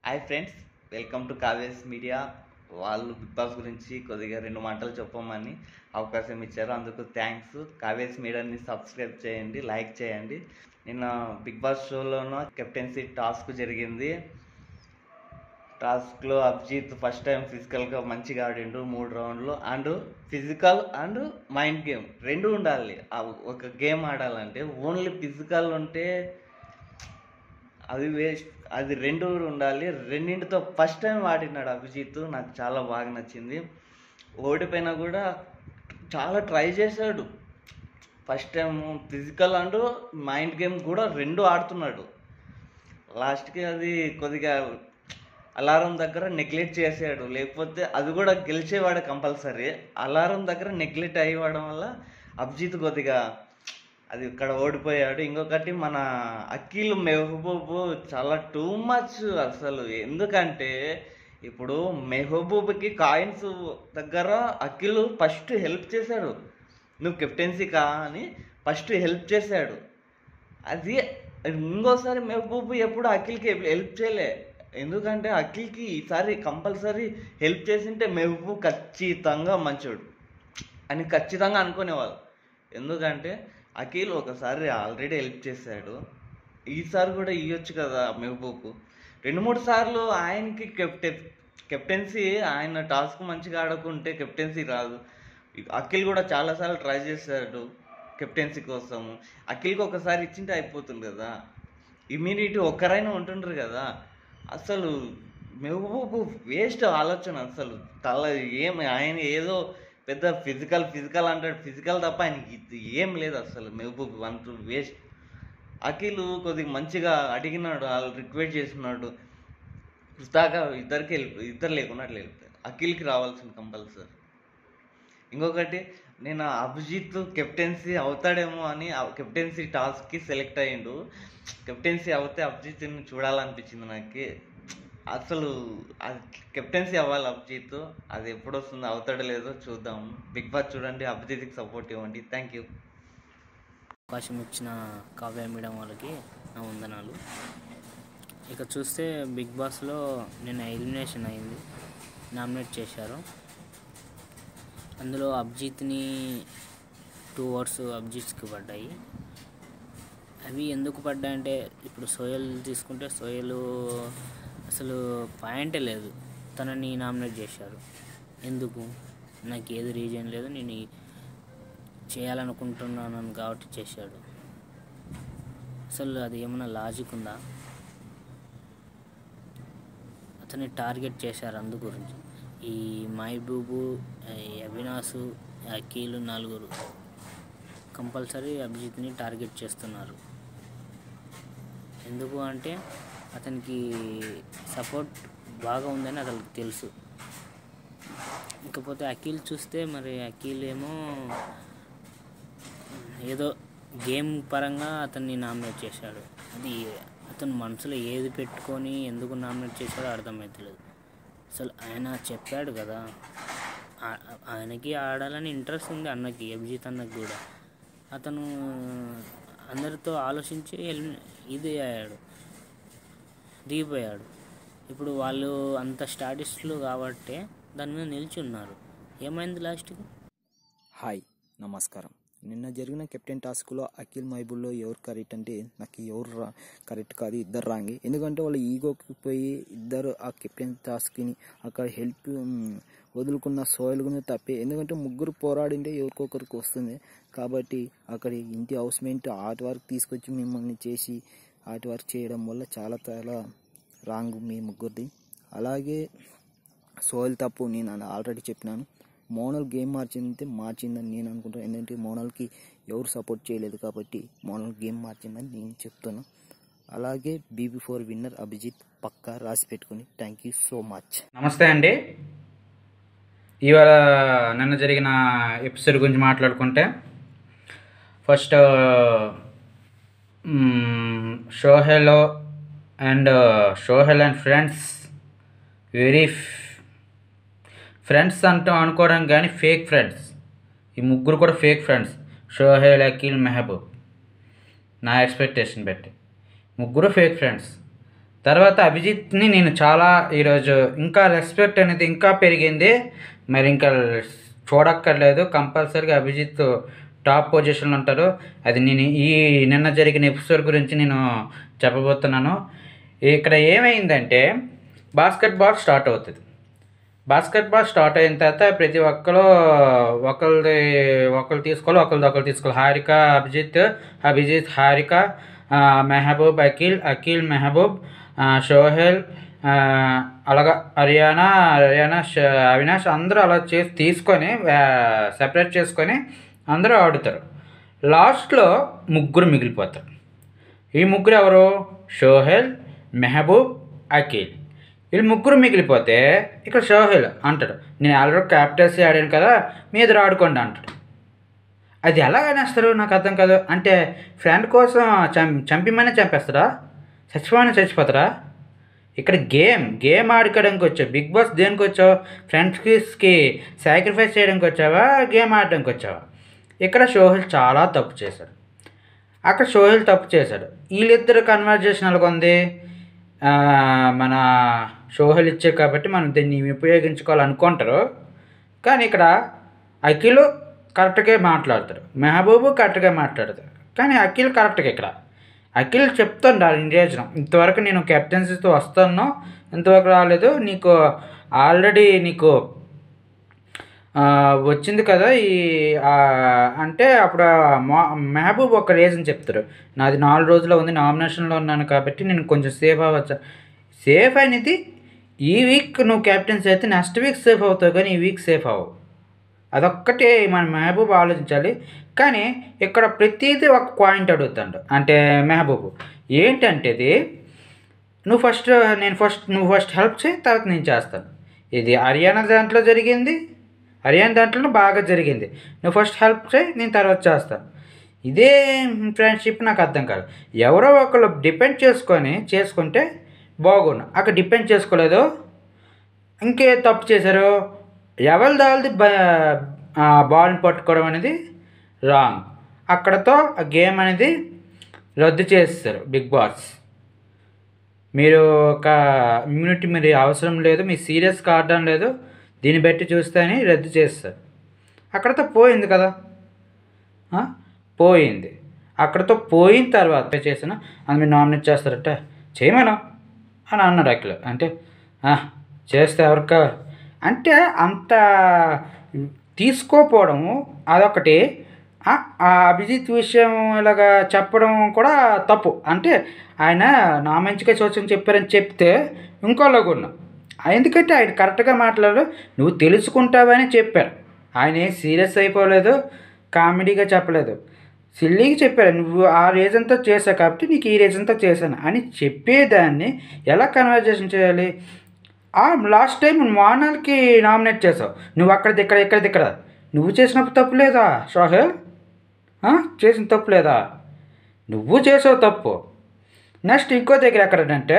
Hi friends welcome to కావేస్ media వాళ్ళు Bigg Boss గురించి కొద్దిగా రెండు మాటలు చెప్పమని అవకాశం ఇచ్చారు అందుకు థ్యాంక్స్ కావేస్ మీడియాని సబ్స్క్రైబ్ చేయండి లైక్ చేయండి నిన్న బిగ్ బాస్ షోలోనూ కెప్టెన్సీ టాస్క్ జరిగింది టాస్క్లో అభిజిత్ ఫస్ట్ టైం ఫిజికల్గా మంచిగా ఆడిండు మూడు రౌండ్లు and physical and mind game రెండు ఉండాలి ఆ ఒక గేమ్ ఆడాలంటే ఓన్లీ ఫిజికల్ ఉంటే అది వేస్ట్ అది రెండు ఉండాలి రెండింటితో ఫస్ట్ టైం ఆడినాడు అభిజిత్ నాకు చాలా బాగా నచ్చింది ఓడిపోయినా కూడా చాలా ట్రై చేశాడు first time physical and mind game కూడా రెండు ఆడుతున్నాడు లాస్ట్కి అది కొద్దిగా అలారం దగ్గర నెగ్లెక్ట్ చేసాడు లేకపోతే అది కూడా గెలిచేవాడు కంపల్సరీ అలారం దగ్గర నెగ్లెక్ట్ అయ్యడం వల్ల అభిజిత్ కొద్దిగా అది ఇక్కడ ఓడిపోయాడు ఇంకొకటి మన అఖిల్ మెహబూబ్ చాలా టూ మచ్ అసలు ఎందుకంటే ఇప్పుడు మెహబూబ్కి కాయిన్స్ దగ్గర అఖిల్ ఫస్ట్ హెల్ప్ చేశాడు నువ్వు కెప్టెన్సీ కా అని ఫస్ట్ హెల్ప్ చేశాడు అది ఇంకోసారి మెహబూబ్ ఎప్పుడు అఖిల్కి హెల్ప్ చేయలే ఎందుకంటే అఖిల్కి ఈసారి కంపల్సరీ హెల్ప్ చేసింటే మెహబూబ్ ఖచ్చితంగా మంచోడు అని ఖచ్చితంగా అనుకునేవాళ్ళు ఎందుకంటే అఖిల్ ఒకసారి ఆల్రెడీ హెల్ప్ చేశాడు ఈసారి కూడా ఇవ్వచ్చు కదా మెహబూబ్ రెండు మూడు సార్లు ఆయనకి కెప్టెన్ కెప్టెన్సీ ఆయన టాస్క్ మంచిగా ఆడకుంటే కెప్టెన్సీ రాదు అఖిల్ కూడా చాలాసార్లు ట్రై చేశాడు కెప్టెన్సీ కోసం అఖిల్కి ఒకసారి ఇచ్చింటే అయిపోతుంది కదా ఇమీడియట్ ఒక్కరైనా ఉంటుండ్రు కదా అసలు మెహబూబ్ వేస్ట్ ఆలోచన అసలు తల ఏం ఆయన ఏదో పెద్ద ఫిజికల్ ఫిజికల్ అంటాడు ఫిజికల్ తప్ప ఆయనకి ఇది ఏం లేదు అసలు Mehboob one two waste Akhil కొద్దిగా మంచిగా అడిగినాడు వాళ్ళు రిక్వెస్ట్ చేస్తున్నాడు దాకా ఇద్దరికి వెళ్ళి ఇద్దరు లేకుండా అట్లా వెళ్ళిపోయారు అఖిల్కి రావాల్సింది కంపల్సరీ ఇంకొకటి నేను అభిజిత్ కెప్టెన్సీ అవుతాడేమో అని కెప్టెన్సీ టాస్క్కి సెలెక్ట్ అయ్యిండు కెప్టెన్సీ అవుతే అభిజిత్ని చూడాలనిపించింది నాకు అసలు కెప్టెన్సీ అవ్వాలి అభిజిత్ అది ఎప్పుడు వస్తుందో అవుతాడో లేదో చూద్దాం బిగ్ బాస్ చూడండి అభిజిత్కి సపోర్ట్ ఇవ్వండి థ్యాంక్ యూ అవకాశం ఇచ్చిన కావ్య మేడం వాళ్ళకి నా వందనాలు ఇక చూస్తే బిగ్ బాస్లో నిన్న ఎలిమినేషన్ అయింది నామినేట్ చేశారు అందులో అభిజిత్ని టూ ఓవర్స్ అభిజిత్కి పడ్డాయి అవి ఎందుకు పడ్డాయంటే ఇప్పుడు సోయల్ తీసుకుంటే సోయల్ అసలు పాయింటే లేదు తనని నామినేట్ చేశారు ఎందుకు నాకు ఏది రీజన్ లేదు నేను ఈ- చేయాలనుకుంటున్నాను కాబట్టి చేశాడు అసలు అది ఏమైనా లాజిక్ ఉందా అతన్ని టార్గెట్ చేశారు అందు గురించి ఈ మహబూబు ఈ అవినాష్ అఖిల్ నలుగురు కంపల్సరీ అభిజిత్ని టార్గెట్ చేస్తున్నారు ఎందుకు అంటే అతనికి సపోర్ట్ బాగా ఉందని అతనికి తెలుసు ఇకపోతే అఖిల్ చూస్తే మరి అఖిల్ ఏమో ఏదో గేమ్ పరంగా అతన్ని నామినేట్ చేశాడు అది అతను మనసులో ఏది పెట్టుకొని ఎందుకు నామినేట్ చేశాడో అర్థమవుతలేదు అసలు ఆయన చెప్పాడు కదా ఆ- ఆయనకి ఆడాలని ఇంట్రెస్ట్ ఉంది అన్నకి అభిజిత్ అన్నకి కూడా అతను అందరితో ఆలోచించి ఎలిమి ఇది అయ్యాడు దిగిపోయాడు ఇప్పుడు వాళ్ళు అంత స్టాటిస్టులు కాబట్టే దాని మీద నిలిచి ఉన్నారు ఏమైంది లాస్ట్కి హాయ్ నమస్కారం నిన్న జరిగిన కెప్టెన్ టాస్క్లో అఖిల్ మైబుల్లో ఎవరు కరెక్ట్ అంటే నాకు ఎవరు రా కరెక్ట్ కాదు ఇద్దరు రాంగి ఎందుకంటే వాళ్ళు ఈగోకి పోయి ఇద్దరు ఆ కెప్టెన్ టాస్క్ని అక్కడ హెల్ప్ మ్, వదులుకున్న సోయల్ కూడా తప్పే ఎందుకంటే ముగ్గురు పోరాడింటే ఎవరికొకరికి వస్తుంది కాబట్టి అక్కడ ఇంటి హౌస్మేట్ ఆర్ట్ వర్క్ తీసుకొచ్చి మిమ్మల్ని చేసి ఆర్ట్ వర్క్ చేయడం వల్ల చాలా చాలా రాంగ్ మీ ముగ్గురిది అలాగే సోయల్ తప్పు నేను ఆల్రెడీ చెప్పినాను మోనల్ గేమ్ మార్చిందంటే మార్చిందని నేను అనుకుంటాను ఎందుకంటే మోనల్కి ఎవరు సపోర్ట్ చేయలేదు కాబట్టి మోనల్ గేమ్ మార్చిందని నేను చెప్తున్నా అలాగే బీబీ ఫోర్ విన్నర్ అభిజిత్ పక్కా రాసి పెట్టుకుని థ్యాంక్ యూ సో మచ్ నమస్తే అండి ఇవాళ నిన్న జరిగిన ఎపిసోడ్ గురించి మాట్లాడుకుంటే ఫస్ట్ షోహెలో and Sohel and friends very friends అంటూ అనుకోవడం కానీ ఫేక్ ఫ్రెండ్స్ ఈ ముగ్గురు కూడా ఫేక్ ఫ్రెండ్స్ షోహెల్ అఖిల్ మెహబూబ్ నా ఎక్స్పెక్టేషన్ బట్టి ముగ్గురు ఫేక్ ఫ్రెండ్స్ తర్వాత అభిజిత్ని నేను చాలా ఈరోజు ఇంకా రెస్పెక్ట్ అనేది ఇంకా పెరిగింది మరి ఇంకా చూడక్కర్లేదు కంపల్సరీగా అభిజిత్ టాప్ పొజిషన్లో ఉంటారు అది నేను ఈ నిన్న జరిగిన ఎపిసోడ్ గురించి నేను చెప్పబోతున్నాను ఇక్కడ ఏమైందంటే బాస్కెట్ బాల్ స్టార్ట్ అవుతుంది బాస్కెట్ బాల్ స్టార్ట్ అయిన తర్వాత ప్రతి ఒక్కరు ఒకరిది ఒకరు తీసుకోవాలి ఒకరిది ఒకరు తీసుకోవాలి హారిక అభిజిత్ అభిజిత్ హారిక ఆ, మెహబూబ్ అఖిల్ అఖిల్ మెహబూబ్ ఆ, షోహెల్ ఆ, అలాగా హర్యానా హర్యానా ష- అవినాష్ అందరూ అలా చేసి తీసుకొని సెపరేట్ చేసుకొని అందరూ ఆడుతారు లాస్ట్లో ముగ్గురు మిగిలిపోతారు ఈ ముగ్గురు ఎవరు షోహెల్ మెహబూబ్ అఖిల్ వీళ్ళు ముగ్గురు మిగిలిపోతే ఇక్కడ షోహెల్ అంటాడు నేను ఆల్రెడీ క్యాప్టెన్సీ ఆడాను కదా మీ ఎదురు ఆడుకోండి అంటాడు అది ఎలా అనేస్తారు నాకు అర్థం కాదు అంటే ఫ్రెండ్ కోసం చం చంపిమనే చంపేస్తారా చచ్చిపోమని చచ్చిపోతారా ఇక్కడ గేమ్ గేమ్ ఆడుకోవడానికి వచ్చావు బిగ్ బాస్ దేనికి వచ్చావు ఫ్రెండ్స్కి సాక్రిఫైస్ చేయడానికి వచ్చావా గేమ్ ఆడడానికి వచ్చావా ఇక్కడ షోహెల్ చాలా తప్పు చేశాడు అక్కడ షోహెల్ తప్పు చేశాడు వీళ్ళిద్దరు కన్వర్జేషన్ ఎలాగ ఉంది ఆ, మన షోహెల్ ఇచ్చే కాబట్టి మనం దీన్ని ఉపయోగించుకోవాలనుకుంటారు కానీ ఇక్కడ అఖిల్ కరెక్ట్గా మాట్లాడతాడు మెహబూబు కరెక్ట్గా మాట్లాడతాడు కానీ అఖిల్ కరెక్ట్గా ఇక్కడ అఖిల్ చెప్తాడు ఇండియాజనం ఇంతవరకు నేను కెప్టెన్సీతో వస్తాను ఇంతవరకు రాలేదు నీకు ఆల్రెడీ నీకు ఆ, వచ్చింది కదా ఈ ఆ, అంటే అప్పుడు ఆ మా- మెహబూబ్ ఒక రీజన్ చెప్తారు నాది నాలుగు రోజుల్లో ఉంది నామినేషన్లో ఉన్నాను కాబట్టి నేను కొంచెం సేఫ్ అవ్వచ్చు సేఫ్ అనేది ఈ వీక్ నువ్వు కెప్టెన్స్ అయితే నెక్స్ట్ వీక్ సేఫ్ అవుతావు కానీ ఈ వీక్ సేఫ్ అవ్వవు అదొక్కటే మన మెహబూబ్ ఆలోచించాలి కానీ ఇక్కడ ప్రతిదీ ఒక పాయింట్ అడుగుతాడు అంటే మెహబూబ్ ఏంటంటే ఇది నువ్వు ఫస్ట్ నేను ఫస్ట్ నువ్వు ఫస్ట్ హెల్ప్ చేయి తర్వాత నేను చేస్తాను ఇది హర్యానా దాంట్లో జరిగింది హర్యానా దాంట్లో బాగా జరిగింది నువ్వు ఫస్ట్ హెల్ప్ చేయి నేను తర్వాత చేస్తాను ఇదే ఫ్రెండ్షిప్ నాకు అర్థం కాదు ఎవరో ఒకరు డిపెండ్ చేసుకొని చేసుకుంటే బాగుండు అక్కడ డిపెండ్ చేసుకోలేదు ఇంకే తప్పు చేశారు ఎవరి దాల్ది బాల్ని పట్టుకోవడం అనేది రాంగ్ అక్కడతో ఆ గేమ్ అనేది రద్దు చేస్తారు బిగ్ బాస్ మీరు ఒక ఇమ్యూనిటీ మీరు అవసరం లేదు మీ సీరియస్గా ఆడడం లేదు దీన్ని బట్టి చూస్తేనే రద్దు చేస్తారు అక్కడతో పోయింది కదా ఆ? పోయింది అక్కడతో పోయిన తర్వాత చేసిన అది మీరు నామినేట్ చేస్తారట చేయమను అని అన్నాడు అఖిల్ అంటే "ఆ, చేస్తే ఎవరికి కావాలి?" అంటే అంత తీసుకోపోవడము అదొకటి ఆ ఆ అభిజిత్ విషయం ఇలాగా చెప్పడం కూడా తప్పు అంటే ఆయన నా మంచిగా సూచన చెప్పారని చెప్తే ఇంకోలాగా ఉన్నాం ఎందుకంటే ఆయన కరెక్ట్గా మాట్లాడారు నువ్వు తెలుసుకుంటావని చెప్పారు ఆయన ఏం సీరియస్ అయిపోలేదు కామెడీగా చెప్పలేదు సిల్లీగా చెప్పారు నువ్వు ఆ రీజన్తో చేసావు కాబట్టి నీకు ఈ రీజన్తో చేశాను అని చెప్పేదాన్ని ఎలా కన్వర్జేషన్ చేయాలి ఆ లాస్ట్ టైం మోనాల్కి నామినేట్ చేసావు నువ్వు అక్కడిది ఇక్కడ ఇక్కడిది ఇక్కడ నువ్వు చేసినప్పుడు తప్పు లేదా షోహెల్ ఆ? చేసిన తప్పు లేదా నువ్వు చేసావు తప్పు నెక్స్ట్ ఇంకో దగ్గర ఎక్కడంటే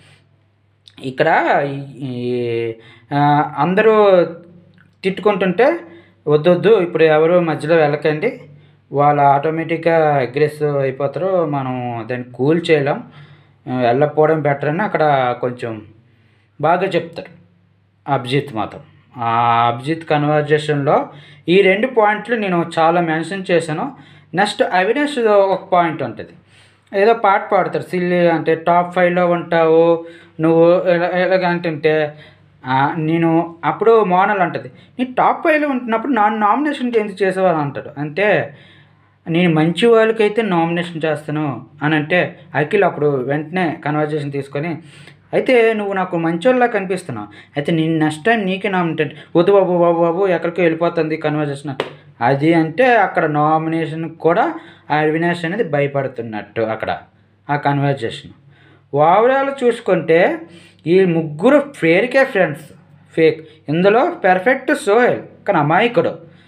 ఇక్కడ ఈ- ఈ, ఆ, అందరూ తిట్టుకుంటుంటే వద్దొద్దు ఇప్పుడు ఎవరు మధ్యలో వెళ్ళకండి వాళ్ళు ఆటోమేటిక్గా అగ్రెసివ్ అయిపోతారు మనం దాన్ని కూల్ చేయలేం ఆ, వెళ్ళకపోవడం బెటర్ అని అక్కడ కొంచెం బాగా చెప్తారు అభిజిత్ మాత్రం ఆ అభిజిత్ కన్వర్జేషన్లో ఈ రెండు పాయింట్లు నేను చాలా మెన్షన్ చేశాను నెక్స్ట్ అవినాష్ ఒక పాయింట్ ఉంటుంది ఏదో పాట పాడతారు సిల్లి అంటే టాప్ ఫైవ్లో ఉంటావు నువ్వు ఎలా ఎలాగ అంటుంటే ఆ, నేను అప్పుడు మోనల్ అంటది నీ టాప్ ఫైవ్లో ఉంటున్నప్పుడు నా నామినేషన్కి ఎందుకు చేసేవారు అంటాడు అంటే నేను మంచి వాళ్ళకైతే నామినేషన్ చేస్తాను అని అంటే అఖిల్ అప్పుడు వెంటనే కన్వర్జేషన్ తీసుకొని అయితే నువ్వు నాకు మంచోళ్ళలా కనిపిస్తున్నావు అయితే నేను నెక్స్ట్ టైం నీకే నామినేట్ వద్దు బాబు బాబు బాబు ఎక్కడికి వెళ్ళిపోతుంది కన్వర్జేషన్ అది అంటే అక్కడ నామినేషన్ కూడా ఆ అవినాష్ అనేది భయపడుతున్నట్టు అక్కడ ఆ కన్వర్జేషన్ ఓవరాల్ చూసుకుంటే ఈ ముగ్గురు ఫేర్కే ఫ్రెండ్స్ ఫేక్ ఇందులో పెర్ఫెక్ట్ సోహెల్ కానీ అమాయకుడు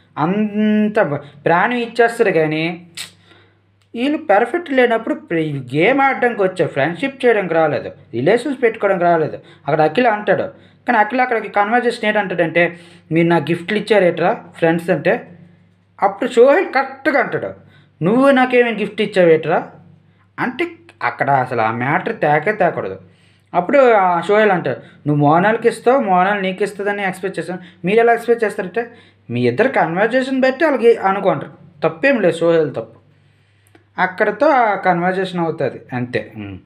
అంత ప్రాణం ఇచ్చేస్తారు కానీ వీళ్ళు పెర్ఫెక్ట్ లేనప్పుడు గేమ్ ఆడడానికి వచ్చావు ఫ్రెండ్షిప్ చేయడానికి రాలేదు రిలేషన్స్ పెట్టుకోవడానికి రాలేదు అక్కడ అఖిల అంటాడు కానీ అఖిల అక్కడికి కన్వర్జేషన్ ఏంటంటాడంటే మీరు నా గిఫ్ట్లు ఇచ్చారేట్రా ఫ్రెండ్స్ అంటే అప్పుడు సోహెల్ కరెక్ట్గా అంటాడు నువ్వు నాకేమైనా గిఫ్ట్ ఇచ్చావేట్రా అంటే అక్కడ అసలు ఆ మ్యాటర్ తేకే తేకూడదు అప్పుడు ఆ సోహెల్ అంటారు నువ్వు మోనాల్కి ఇస్తావు మోనాల్ నీకు ఇస్తుందని ఎక్స్పెక్ట్ చేస్తాను మీరు ఎలా ఎక్స్పెక్ట్ చేస్తారంటే మీ ఇద్దరు కన్వర్జేషన్ బట్టి వాళ్ళకి అనుకుంటారు తప్పేం లేదు సోహెల్ తప్పు అక్కడతో ఆ కన్వర్జేషన్ అవుతుంది అంతే ఉమ్.